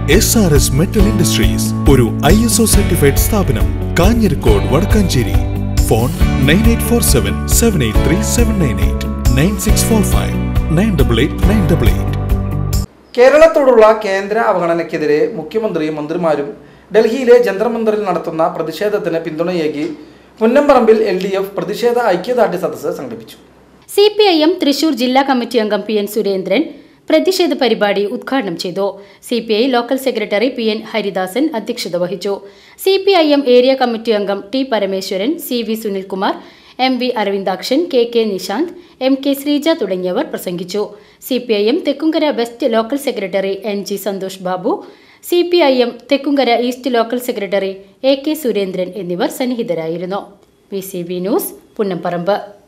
S R S metal industries ഒരു I S O certified സ്ഥാപനം Kanjirakode Vadakkanchery phone nine eight four seven seven eight three seven nine eight nine six four five nine double eight nine double eight കേരളത്തോടുള്ള കേന്ദ്ര അവഗണനയ്ക്കെതിരെ മുഖ്യമന്ത്രിയും മന്ത്രിമാരും ഡൽഹിയിലെ ജന്തർ മന്ദറിൽ നടത്തുന്ന പ്രതിഷേധത്തിന് പിന്തുണയേകി പുന്നമ്പറമ്പിൽ എൽ ഡി എഫ് പ്രതിഷേധ ഐക്യദാർഢ്യ സദസ്സ് സംഘടിപ്പിച്ചു C P I M Thrissur ജില്ലാ കമ്മിറ്റി അംഗം പി എൻ സുരേന്ദ്രൻ പ്രതിഷേധ പരിപാടി ഉദ്ഘാടനം ചെയ്തു C P I local secretary P N Haridasan അധ്യക്ഷത വഹിച്ചു C P I M area committee അംഗം T Parameswaran C V Sunilkumar M V Aravindakshan K K Nishanth M K Sreeja തുടങ്ങിയവർ പ്രസംഗിച്ചു C P I M Thekkumkara west local secretary N G Santhosh Babu C P I M Thekkumkara east local secretary A K Surendran എന്നിവർ സന്നിഹിതരായിരുന്നു V C B news പുന്നപ്പറമ്പ്